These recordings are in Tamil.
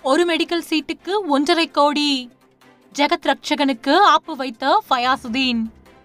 ஒரு மெடிக்கல் சீட்டுக்கு ஒன்றரை கோடி ஜெகத் ரட்சகனுக்கு ஆப்பு வைத்த ஃபயாசுதீன்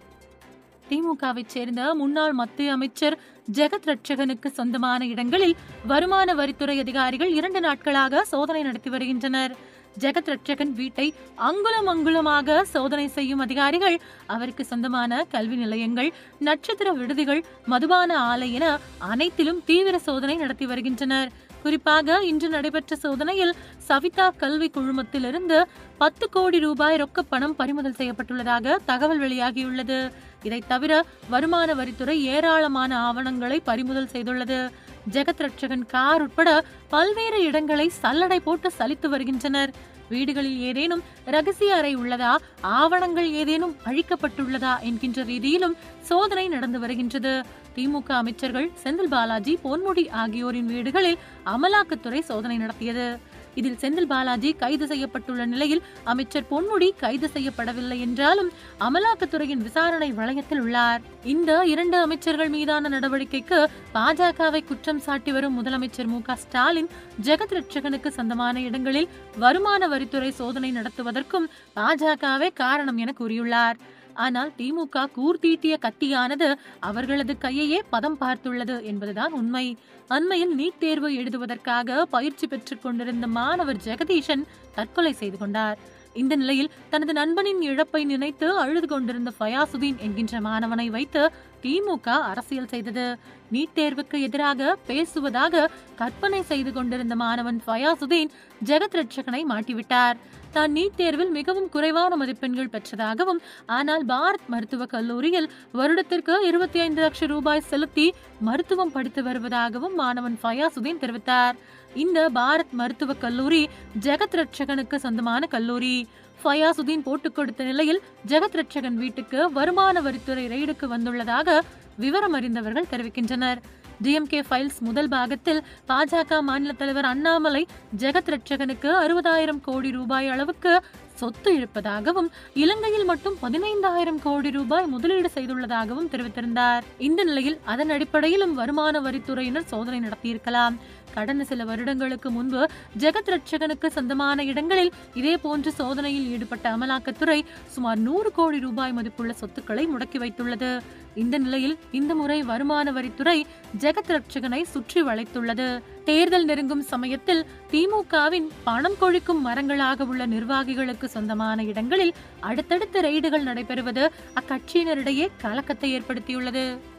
திமுகவைச் சேர்ந்த முன்னாள் மத்திய அமைச்சர் ஜெகத் ரட்சகனுக்கு சொந்தமான இடங்களில் வருமான வரித்துறை அதிகாரிகள் இரண்டு நாட்களாக சோதனை நடத்தி வருகின்றனர் ஜெகத் ரட்சகன் வீட்டை அங்குலம் அங்குலமாக சோதனை செய்யும் அதிகாரிகள் அவருக்கு சொந்தமான கல்வி நிலையங்கள் நட்சத்திர விடுதிகள் மதுபான ஆலை என அனைத்திலும் தீவிர சோதனை நடத்தி வருகின்றனர் குறிப்பாக இன்று நடைபெற்ற சோதனையில் சவிதா கல்வி குழுமத்திலிருந்து பத்து கோடி ரூபாய் ரொக்க பணம் பறிமுதல் செய்யப்பட்டுள்ளதாக தகவல் வெளியாகியுள்ளது இதை தவிர வருமான வரித்துறை ஏராளமான ஆவணங்களை பறிமுதல் செய்துள்ளது ஜெகத் ரட்சகன் கார் உட்பட பல்வேறு இடங்களை சல்லடை போட்டு சலித்து வருகின்றனர் வீடுகளில் ஏதேனும் ரகசிய அறை உள்ளதா ஆவணங்கள் ஏதேனும் அழிக்கப்பட்டுள்ளதா என்கின்ற ரீதியிலும் சோதனை நடந்து வருகின்றது திமுக அமைச்சர்கள் செந்தில் பாலாஜி பொன்முடி ஆகியோரின் வீடுகளில் அமலாக்கத்துறை சோதனை நடத்தியது இதில் செந்தில் பாலாஜி கைது செய்யப்பட்டுள்ள நிலையில் அமைச்சர் பொன்முடி கைது செய்யப்படவில்லை என்றாலும் அமலாக்கத்துறையின் விசாரணை வளையத்தில் உள்ளார் இந்த இரண்டு அமைச்சர்கள் மீதான நடவடிக்கைக்கு பாஜகவை குற்றம் சாட்டி வரும் முதலமைச்சர் மு க ஸ்டாலின் ஜெகத் ரட்சகனுக்கு சொந்தமான இடங்களில் வருமான வரித்துறை சோதனை நடத்துவதற்கும் பாஜகவே காரணம் என கூறியுள்ளார் ஆனால் திமுக கூர்தீட்டிய கத்தியானது அவர்களது கையையே பதம் பார்த்துள்ளது என்பதுதான் உண்மை அண்மையில் நீட் தேர்வு எழுதுவதற்காக பயிற்சி பெற்றுக் கொண்டிருந்த மாணவர் ஜெகதீஷன் தற்கொலை செய்து கொண்டார் இந்த நிலையில் தனது நண்பனின் இழப்பை நினைத்து அழுது கொண்டிருந்த ஃபயாசுதீன் என்கின்ற மாணவனை வைத்து திமுக அரசியல் செய்தது நீட் தேர்வுக்கு எதிராக பேசுவதாக கற்பனை செய்து கொண்டிருந்த மாணவன் ஃபயாசுதீன் ஜெகத் ரட்சகனை மாட்டிவிட்டார் தான் நீட் தேர்வில் மிகவும் குறைவான மதிப்பெண்கள் பெற்றதாகவும் ஆனால் பாரத் மருத்துவக் கல்லூரியில் வருடத்திற்கு இருபத்தி ஐந்து லட்சம் ரூபாய் செலுத்தி மருத்துவம் படித்து வருவதாகவும் மாணவன் ஃபயாசுதீன் தெரிவித்தார் இந்த பாரத் மருத்துவக் கல்லூரி ஜெகத் ரட்சகனுக்கு சொந்தமான கல்லூரி ஃபயாசுதீன் போட்டுக் கொடுத்த நிலையில் ஜெகத் ரட்சகன் வீட்டுக்கு வருமான வரித்துறை ரெய்டுக்கு வந்துள்ளதாக விவரம் அறிந்தவர்கள் தெரிவிக்கின்றனர் டிஎம்கே ஃபைல்ஸ் முதல் பாகத்தில் பாஜக மாநில தலைவர் அண்ணாமலை ஜெகத் ரட்சகனுக்கு அறுபதாயிரம் கோடி ரூபாய் அளவுக்கு சொத்து இருப்பதாகவும் இலங்கையில் மட்டும் பதினைந்தாயிரம் கோடி ரூபாய் முதலீடு செய்துள்ளதாகவும் தெரிவித்திருந்தார் இந்த நிலையில் அதன் அடிப்படையிலும் வருமான வரித்துறையினர் சோதனை நடத்தியிருக்கலாம் கடந்த சில வருடங்களுக்கு முன்பு ஜெகத் ரட்சகனுக்கு சொந்தமான இடங்களில் இதே போன்று சோதனையில் ஈடுபட்ட அமலாக்கத்துறை சுமார் நூறு கோடி ரூபாய் மதிப்புள்ள சொத்துக்களை முடக்கி வைத்துள்ளது இந்த நிலையில் இந்த முறை வருமான வரித்துறை ஜெகத் ரட்சகனை சுற்றி வளைத்துள்ளது தேர்தல் நெருங்கும் சமயத்தில் திமுகவின் பணம் கொழிக்கும் மரங்களாக உள்ள நிர்வாகிகளுக்கு சொந்தமான இடங்களில் அடுத்தடுத்த ரெய்டுகள் நடைபெறுவது அக்கட்சியினரிடையே கலக்கத்தை ஏற்படுத்தியுள்ளது